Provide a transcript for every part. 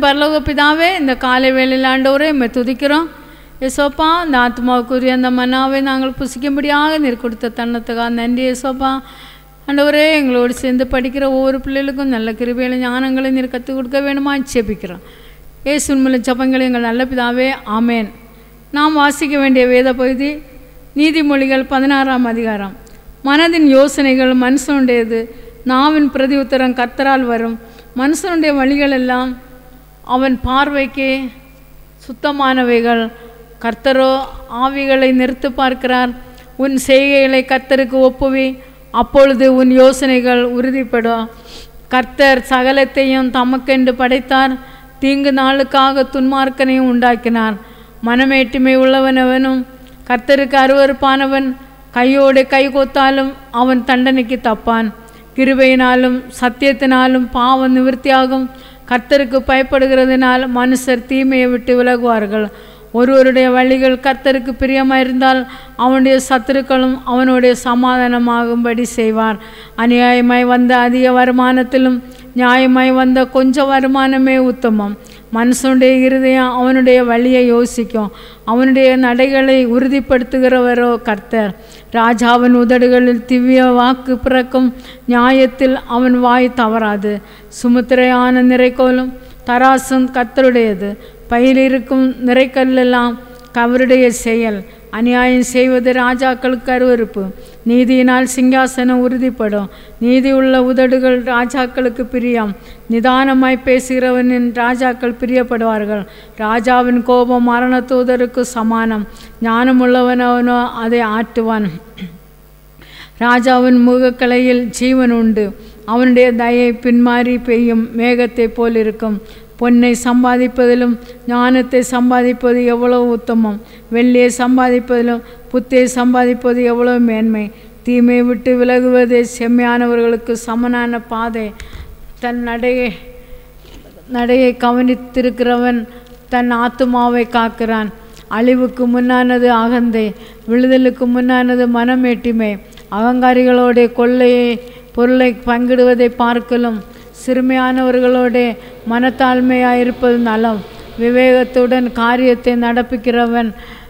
பரலோக பிதாவே இந்த காலை வேளையில் ஆண்டவரே எம்மை துதிக்கிறோம் ஏசோப்பா இந்த ஆத்மாவுக்குரிய அந்த மன்னாவை நாங்கள் புசிக்கும்படியாக நீர் கொடுத்த தன்னத்துக்காக நன்றி ஏசோப்பா ஆண்டவரே எங்களோடு சேர்ந்து படிக்கிற ஒவ்வொரு பிள்ளைகளுக்கும் நல்ல கிருபையில ஞானங்களை நீர் கற்றுக் கொடுக்க வேணுமா ஜெபிக்கிறோம் ஏசுன் மூலம் ஜபங்கள் எங்கள் நல்ல பிதாவே ஆமேன் நாம் வாசிக்க வேண்டிய வேத பகுதி நீதிமொழிகள் பதினாறாம் அதிகாரம் மனதின் யோசனைகள் மனுஷனுடையது நாவின் பிரதி உத்தரம் கர்த்தரால் வரும் மனுஷனுடைய வழிகள் எல்லாம் அவன் பார்வைக்கு சுத்தமானவைகள் கர்த்தரோ ஆவிகளை நிறுத்து பார்க்கிறார் உன் செய்கைகளை கர்த்தருக்கு ஒப்புவி அப்பொழுது உன் யோசனைகள் உறுதிப்படும் கர்த்தர் சகலத்தையும் தமக்கென்று படைத்தார் தீங்கு நாளுக்காக துன்மார்க்கனையும் உண்டாக்கினார் மனமேட்டுமை உள்ளவனவனும் கர்த்தருக்கு அருவருப்பானவன் கையோடு கை கோத்தாலும் அவன் தண்டனைக்கு தப்பான் கிருபையினாலும் சத்தியத்தினாலும் பாவம் நிவர்த்தியாகும் கர்த்தருக்கு பயப்படுகிறதினால் மனுஷர் தீமையை விட்டு விலகுவார்கள் ஒருவருடைய வழிகள் கர்த்தருக்கு பிரியமாயிருந்தால் அவனுடைய சத்துருக்களும் அவனுடைய சமாதானமாகும்படி செய்வார் அநியாயமாய் வந்த அதிக வருமானத்திலும் நியாயமாய் வந்த கொஞ்ச வருமானமே உத்தமம் மனுஷனுடைய இருதயம் அவனுடைய வழியை யோசிக்கும் அவனுடைய நடைகளை உறுதிப்படுத்துகிறவரோ கர்த்தர் ராஜாவின் உதடுகளில் திவ்ய வாக்கு பிறக்கும் நியாயத்தில் அவன் வாய் தவறாது சுமுத்திரையான நிறைக்கோலும் தராசும் கர்த்தருடையது பையில் இருக்கும் நிறைக்கல்லெல்லாம் கவருடைய செயல் அநியாயம் செய்வது ராஜாக்களுக்கு அருவருப்பு நீதியினால் சிங்காசனம் உறுதிப்படும் நீதி உள்ள உதடுகள் ராஜாக்களுக்கு பிரியம் நிதானமாய் பேசுகிறவனின் ராஜாக்கள் பிரியப்படுவார்கள் ராஜாவின் கோபம் மரண தூதருக்கு சமானம் ஞானமுள்ளவனவனோ அதை ஆட்டுவான் ராஜாவின் முகக்கலையில் ஜீவன் உண்டு அவனுடைய தயை பின்மாறி பெய்யும் மேகத்தைப் போல் இருக்கும் பொன்னை சம்பாதிப்பதிலும் ஞானத்தை சம்பாதிப்பது எவ்வளவு உத்தமம் வெள்ளியை சம்பாதிப்பதிலும் புத்தையை சம்பாதிப்பது எவ்வளவு மேன்மை தீமையை விட்டு விலகுவதே செம்மையானவர்களுக்கு சமனான பாதை தன் நடையை நடையை கவனித்திருக்கிறவன் தன் ஆத்துமாவை காக்கிறான் அழிவுக்கு முன்னானது அகந்தை விழுதலுக்கு முன்னானது மனமேட்டிமை அகங்காரிகளோட கொள்ளையை பொருளை பங்கிடுவதை பார்க்கலும் சிறுமையானவர்களோட மனத்தாழ்மையாயிருப்பது நலம் விவேகத்துடன் காரியத்தை நடப்பிக்கிறவன்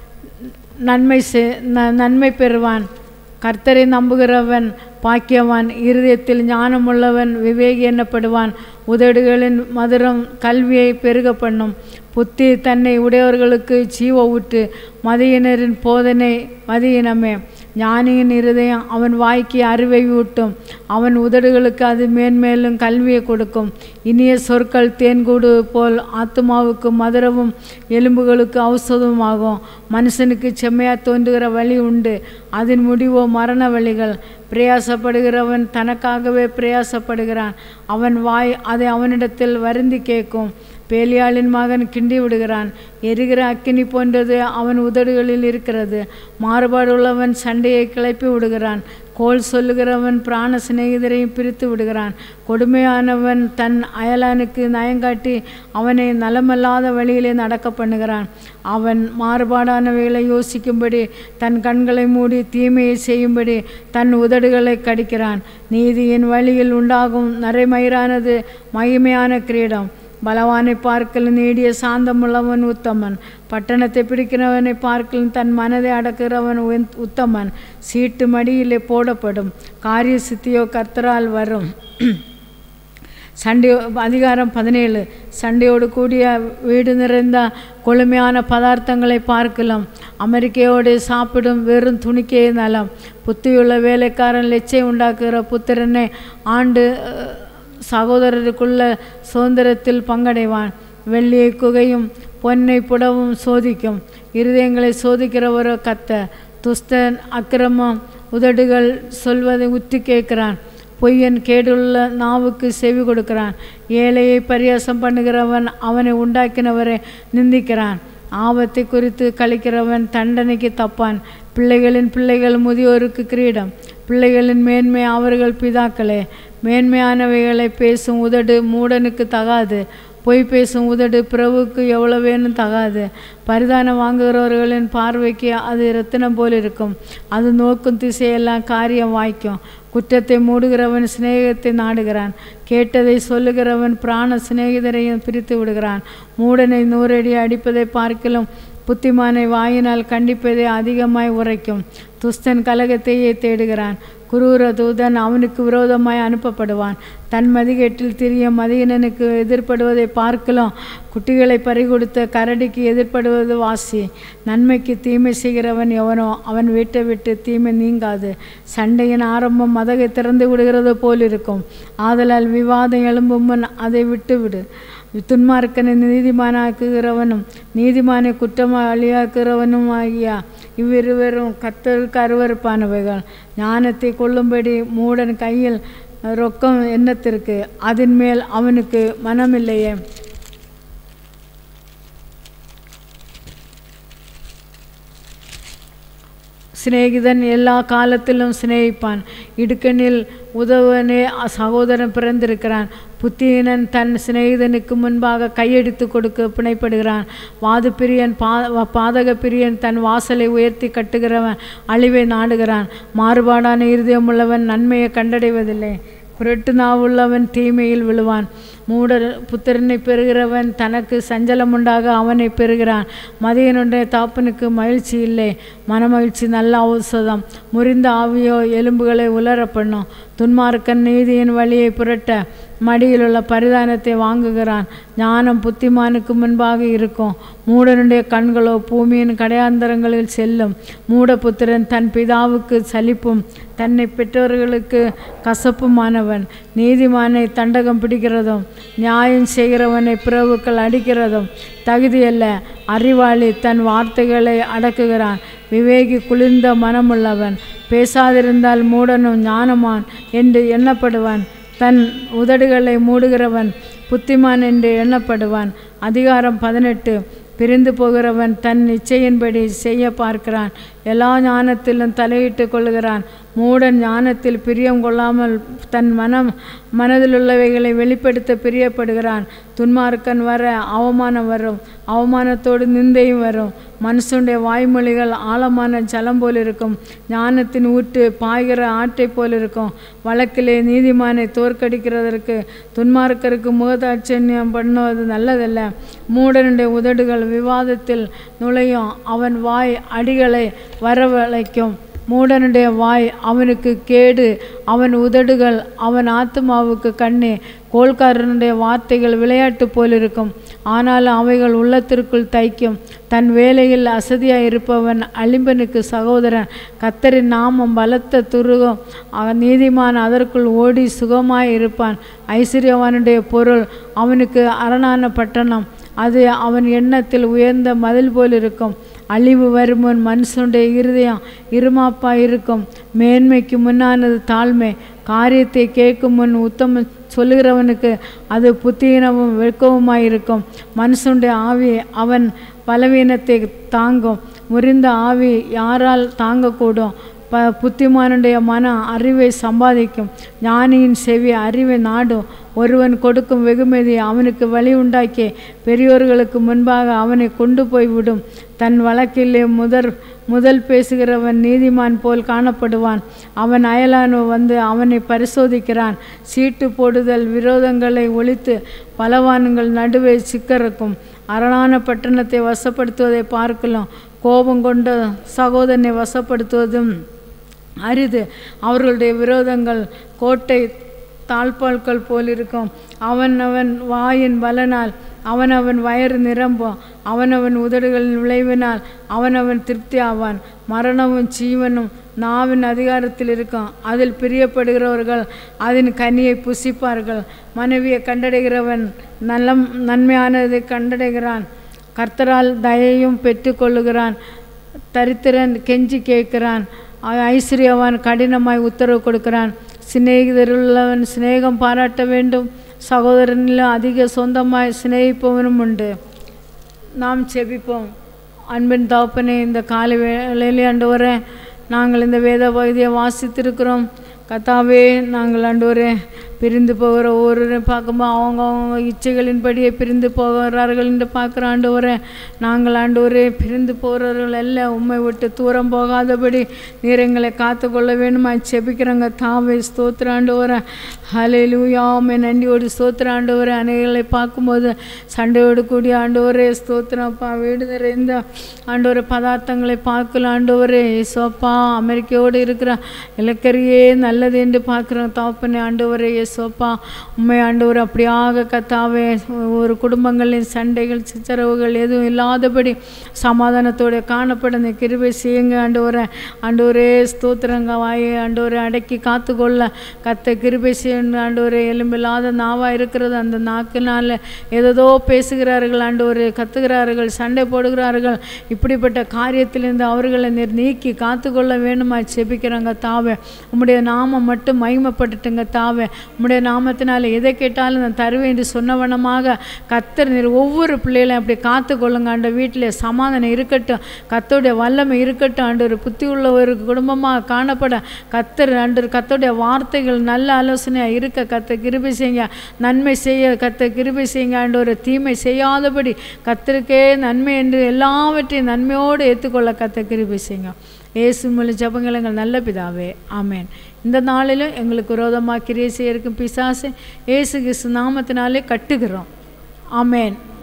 நன்மை செ- ந- நன்மை பெறுவான் கர்த்தரை நம்புகிறவன் பாக்கியவான் இருதயத்தில் ஞானமுள்ளவன் விவேகி எண்ணப்படுவான் உதடுகளின் மதுரம் கல்வியை பெருக பண்ணும் புத்தி தன்னை உடையவர்களுக்கு ஜீவ ஊற்று மதியினரின் போதனை மதியினமே ஞானியின் இருதயம் அவன் வாய்க்கு அறிவை ஊட்டும் அவன் உதடுகளுக்கு அது மேன்மேலும் கல்வியை கொடுக்கும் இனிய சொற்கள் தேன்கூடு போல் ஆத்மாவுக்கு மதுரமும் எலும்புகளுக்கு ஔஷதமாகும் மனுஷனுக்கு செம்மையாக தோன்றுகிற வழி உண்டு அதன் முடிவோ மரண வழிகள் பிரயாசப்படுகிறவன் தனக்காகவே பிரயாசப்படுகிறான் அவன் வாய் அதை அவனிடத்தில் வருந்தி கேட்கும் பேலியாளின் மகன் கிண்டி விடுகிறான் எரிகிற அக்கினி போன்றது அவன் உதடுகளில் இருக்கிறது மாறுபாடுள்ளவன் சண்டையை கிளப்பி விடுகிறான் கோல் சொல்லுகிறவன் பிராண சிநேகிதரையும் பிரித்து விடுகிறான் கொடுமையானவன் தன் அயலானுக்கு நயங்காட்டி அவனை நலமல்லாத வழியிலே நடக்க பண்ணுகிறான் அவன் மாறுபாடானவைகளை யோசிக்கும்படி தன் கண்களை மூடி தீமையை செய்யும்படி தன் உதடுகளை கடிக்கிறான் நீதியின் வழியில் உண்டாகும் நரைமயிரானது மகிமையான கிரீடம் பலவானை பார்க்கலும் நீடிய சாந்தமுள்ளவன் உத்தமன் பட்டணத்தை பிடிக்கிறவனை பார்க்கலும் தன் மனதை அடக்குகிறவன் உத்- உத்தமன் சீட்டு மடியிலே போடப்படும் காரிய சித்தியோ கர்த்தரால் வரும் சண்டை அதிகாரம் பதினேழு சண்டையோடு கூடிய வீடு நிறைந்த கொழுமையான பதார்த்தங்களை பார்க்கலாம் அமெரிக்கையோடு சாப்பிடும் வெறும் துணிக்கே நலம் புத்தியுள்ள வேலைக்காரன் லெச்சை உண்டாக்குகிற புத்திரனை ஆண்டு அஹ், சகோதரருக்குள்ள சுதந்திரத்தில் பங்கடைவான் வெள்ளியை குகையும் பொன்னை புடவும் சோதிக்கும் இருதயங்களை சோதிக்கிறவரோ கத்த துஸ்தன் அக்கிரமம் உதடுகள் சொல்வதை உத்தி கேட்கிறான் பொய்யன் கேடுள்ள நாவுக்கு செவி கொடுக்கிறான் ஏழையை பரியாசம் பண்ணுகிறவன் அவனை உண்டாக்கினவரை நிந்திக்கிறான் ஆபத்தை குறித்து கழிக்கிறவன் தண்டனைக்கு தப்பான் பிள்ளைகளின் பிள்ளைகள் முதியோருக்கு கிரீடம் பிள்ளைகளின் மேன்மை அவர்கள் பிதாக்களே மேன்மையானவைகளை பேசும் உதடு மூடனுக்கு தகாது பொய் பேசும் உதடு பிரபுக்கு எவ்வளோ வேணும் தகாது பரிதானம் வாங்குகிறவர்களின் பார்வைக்கு அது ரத்தினம் போல் இருக்கும் அது நோக்கும் திசையெல்லாம் காரியம் வாய்க்கும் குற்றத்தை மூடுகிறவன் சிநேகத்தை நாடுகிறான் கேட்டதை சொல்லுகிறவன் பிராண சிநேகிதரையும் பிரித்து விடுகிறான் மூடனை நூறடி அடிப்பதை பார்க்கிலும் புத்திமானை வாயினால் கண்டிப்பதை அதிகமாய் உரைக்கும் துஸ்தன் கலகத்தையே தேடுகிறான் குரூர தூதன் அவனுக்கு விரோதமாய் அனுப்பப்படுவான் தன் மதிகேட்டில் திரிய மதியனனுக்கு எதிர்ப்படுவதை பார்க்கலாம் குட்டிகளை பறிகொடுத்த கரடிக்கு எதிர்ப்படுவது வாசி நன்மைக்கு தீமை செய்கிறவன் எவனோ அவன் வீட்டை விட்டு தீமை நீங்காது சண்டையின் ஆரம்பம் மதகை திறந்து விடுகிறது போல் இருக்கும் ஆதலால் விவாதம் எழும்பும் முன் அதை விட்டு விடு துன்மார்க்கனை நீதிமானாக்குகிறவனும் நீதிமானை குற்றவாளியாக்குகிறவனும் ஆகிய இவ்விருவரும் கத்தருக்கு அருவருப்பானவைகள் ஞானத்தை கொள்ளும்படி மூடன் கையில் ரொக்கம் எண்ணத்திற்கு அதன் மேல் அவனுக்கு மனமில்லையே சிநேகிதன் எல்லா காலத்திலும் சிநேகிப்பான் இடுக்கணில் உதவனே சகோதரன் பிறந்திருக்கிறான் புத்தியினன் தன் சிநேகிதனுக்கு முன்பாக கையெடுத்து கொடுக்க பிணைப்படுகிறான் வாது பிரியன் பா பாதக பிரியன் தன் வாசலை உயர்த்தி கட்டுகிறவன் அழிவை நாடுகிறான் மாறுபாடான இருதயமுள்ளவன் நன்மையை கண்டடைவதில்லை புரட்டு நாவுள்ளவன் தீமையில் விழுவான் மூடர் புத்திரனை பெறுகிறவன் தனக்கு சஞ்சலம் உண்டாக அவனை பெறுகிறான் மதியனுடைய தாப்பனுக்கு மகிழ்ச்சி இல்லை மனமகிழ்ச்சி நல்ல ஔஷதம் முறிந்த ஆவியோ எலும்புகளை உலர பண்ணும் துன்மார்க்கன் நீதியின் வழியை புரட்ட மடியில் உள்ள பரிதானத்தை வாங்குகிறான் ஞானம் புத்திமானுக்கு முன்பாக இருக்கும் மூடனுடைய கண்களோ பூமியின் கடையாந்தரங்களில் செல்லும் மூடபுத்திரன் தன் பிதாவுக்கு சலிப்பும் தன்னை பெற்றோர்களுக்கு கசப்புமானவன் நீதிமானை தண்டகம் பிடிக்கிறதும் நியாயம் செய்கிறவனை பிறவுக்கள் அடிக்கிறதும் தகுதியல்ல அறிவாளி தன் வார்த்தைகளை அடக்குகிறான் விவேகி குளிர்ந்த மனமுள்ளவன் பேசாதிருந்தால் மூடனும் ஞானமான் என்று எண்ணப்படுவான் தன் உதடுகளை மூடுகிறவன் புத்திமான் என்று எண்ணப்படுவான் அதிகாரம் பதினெட்டு பிரிந்து போகிறவன் தன் இச்சையின்படி செய்ய பார்க்கிறான் எல்லா ஞானத்திலும் தலையிட்டு கொள்கிறான் மூடன் ஞானத்தில் பிரியம் கொள்ளாமல் தன் மனம் மனதிலுள்ளவைகளை வெளிப்படுத்த பிரியப்படுகிறான் துன்மார்க்கன் வர அவமானம் வரும் அவமானத்தோடு நிந்தையும் வரும் மனுஷனுடைய வாய்மொழிகள் ஆழமான ஜலம் போல் இருக்கும் ஞானத்தின் ஊற்று பாய்கிற ஆற்றை போல் இருக்கும் வழக்கிலே நீதிமானை தோற்கடிக்கிறதற்கு துன்மார்க்கருக்கு முகதாட்சண்யம் பண்ணுவது நல்லதல்ல மூடனுடைய உதடுகள் விவாதத்தில் நுழையும் அவன் வாய் அடிகளை வரவழைக்கும் மூடனுடைய வாய் அவனுக்கு கேடு அவன் உதடுகள் அவன் ஆத்மாவுக்கு கண்ணே கோல்காரனுடைய வார்த்தைகள் விளையாட்டு போல் இருக்கும் ஆனாலும் அவைகள் உள்ளத்திற்குள் தைக்கும் தன் வேலையில் அசதியாக இருப்பவன் அலிம்பனுக்கு சகோதரன் கத்தரின் நாமம் பலத்த துருகம் அவன் நீதிமான் அதற்குள் ஓடி சுகமாய் இருப்பான் ஐஸ்வர்யவானுடைய பொருள் அவனுக்கு அரணான பட்டணம் அது அவன் எண்ணத்தில் உயர்ந்த மதில் போல் இருக்கும் அழிவு வருமுன் மனுஷனுடைய இருதயம் இருமாப்பா இருக்கும் மேன்மைக்கு முன்னானது தாழ்மை காரியத்தை கேட்கும் முன் உத்தம சொல்லுகிறவனுக்கு அது புத்தீனமும் வெட்கவுமாய் இருக்கும் மனுஷனுடைய ஆவி அவன் பலவீனத்தை தாங்கும் முறிந்த ஆவி யாரால் தாங்கக்கூடும் ப புத்திமானுடைய மனம் அறிவை சம்பாதிக்கும் ஞானியின் செவி அறிவை நாடும் ஒருவன் கொடுக்கும் வெகுமதி அவனுக்கு வழி உண்டாக்கி பெரியோர்களுக்கு முன்பாக அவனை கொண்டு போய் விடும் தன் வழக்கிலே முதற் முதல் பேசுகிறவன் நீதிமான் போல் காணப்படுவான் அவன் அயலானு வந்து அவனை பரிசோதிக்கிறான் சீட்டு போடுதல் விரோதங்களை ஒழித்து பலவான்கள் நடுவே சிக்கறக்கும் அரணான பட்டணத்தை வசப்படுத்துவதை பார்க்கலாம் கோபம் கொண்ட சகோதரனை வசப்படுத்துவதும் அரிது அவர்களுடைய விரோதங்கள் கோட்டை தாழ்பால்கள் போல் இருக்கும் அவனவன் வாயின் பலனால் அவனவன் வயறு நிரம்பும் அவனவன் உதடுகளின் விளைவினால் அவனவன் திருப்தி ஆவான் மரணமும் ஜீவனும் நாவின் அதிகாரத்தில் இருக்கும் அதில் பிரியப்படுகிறவர்கள் அதன் கனியை புசிப்பார்கள் மனைவியை கண்டடைகிறவன் நல்ல நன்மையானதை கண்டடைகிறான் கர்த்தரால் தயையும் பெற்றுக்கொள்ளுகிறான் தரித்திரன் கெஞ்சி கேட்கிறான் ஐஸ்வர்யவான் கடினமாய் உத்தரவு கொடுக்கிறான் சிநேகிதருள்ளவன் சிநேகம் பாராட்ட வேண்டும் சகோதரனிலும் அதிக சொந்தமாய் சிநேகிப்பவனும் உண்டு நாம் செபிப்போம் அன்பின் தகப்பனே இந்த காலை வேளையிலே ஆண்டவரே நாங்கள் இந்த வேத பகுதியை வாசித்திருக்கிறோம் கத்தாவே நாங்கள் ஆண்டவரே பிரிந்து போகிற ஒவ்வொருவரையும் பார்க்கும்போது அவங்க அவங்க இச்சைகளின்படியே பிரிந்து போகிறார்கள் என்று பார்க்குற ஆண்டவரே நாங்கள் ஆண்டவரே பிரிந்து போகிறவர்கள் எல்லாம் உண்மை விட்டு தூரம் போகாதபடி நீர் எங்களை காத்துக்கொள்ள வேணுமா செபிக்கிறங்க தாவே ஸ்தோத்திர ஆண்டவரே ஹலையிலூயாமே நன்றியோடு ஸ்தோத்திர ஆண்டவரே அனைகளை பார்க்கும்போது சண்டையோடு கூடிய ஆண்டவரே ஸ்தோத்திரப்பா வீடு நிறைந்த ஆண்டவரே பதார்த்தங்களை பார்க்கல ஆண்டவரே ஏசோப்பா அமெரிக்காவோடு இருக்கிற இலக்கரியே நல்லது என்று பார்க்குறோம் தாப்பனே ஆண்டவரே ஏசோப்பா உண்மை ஆண்டவர் அப்படியாக கத்தாவே ஒரு குடும்பங்களின் சண்டைகள் சிச்சரவுகள் எதுவும் இல்லாதபடி சமாதானத்தோட காணப்பட இந்த கிருபை செய்யுங்க ஆண்டவரை ஆண்டவரே ஸ்தோத்திரங்க வாயை ஆண்டவரை அடக்கி காத்துக்கொள்ள கத்த கிருபை செய்யணும் ஆண்டவரே எலும்பில்லாத நாவா இருக்கிறது அந்த நாக்கினால ஏதோ பேசுகிறார்கள் ஆண்டவரே கத்துகிறார்கள் சண்டை போடுகிறார்கள் இப்படிப்பட்ட காரியத்திலிருந்து அவர்களை நீர் நீக்கி காத்துக்கொள்ள வேணுமா செபிக்கிறாங்க தாவே உம்முடைய நாமம் மட்டும் மகிமைப்பட்டுட்டுங்க தாவே உம்முடைய நாமத்தினால எதை கேட்டாலும் நான் தருவேன் என்று சொன்னவனமாக கத்தர் நீர் ஒவ்வொரு பிள்ளைகளையும் அப்படி காத்துக்கொள்ளுங்க ஆண்ட வீட்டில் சமாதானம் இருக்கட்டும் கத்தோடைய வல்லமை இருக்கட்டும் ஆண்டு ஒரு புத்தி உள்ள ஒரு குடும்பமாக காணப்பட கத்தர் ஆண்டு கத்தோடைய வார்த்தைகள் நல்ல ஆலோசனையாக இருக்க கத்த கிருபை செய்யுங்க நன்மை செய்ய கத்த கிருபை செய்யுங்க ஆண்டு ஒரு தீமை செய்யாதபடி கத்தருக்கே நன்மை என்று எல்லாவற்றையும் நன்மையோடு ஏற்றுக்கொள்ள கத்த கிருபை செய்யுங்க இயேசு மூலம் ஜபங்கள் எங்கள் நல்ல பிதாவே ஆமேன் இந்த நாளிலும் எங்களுக்கு விரோதமாக கிரியை செய்ய இருக்கும் பிசாசை இயேசு கிறிஸ்து நாமத்தினாலே கட்டுகிறோம் ஆமேன்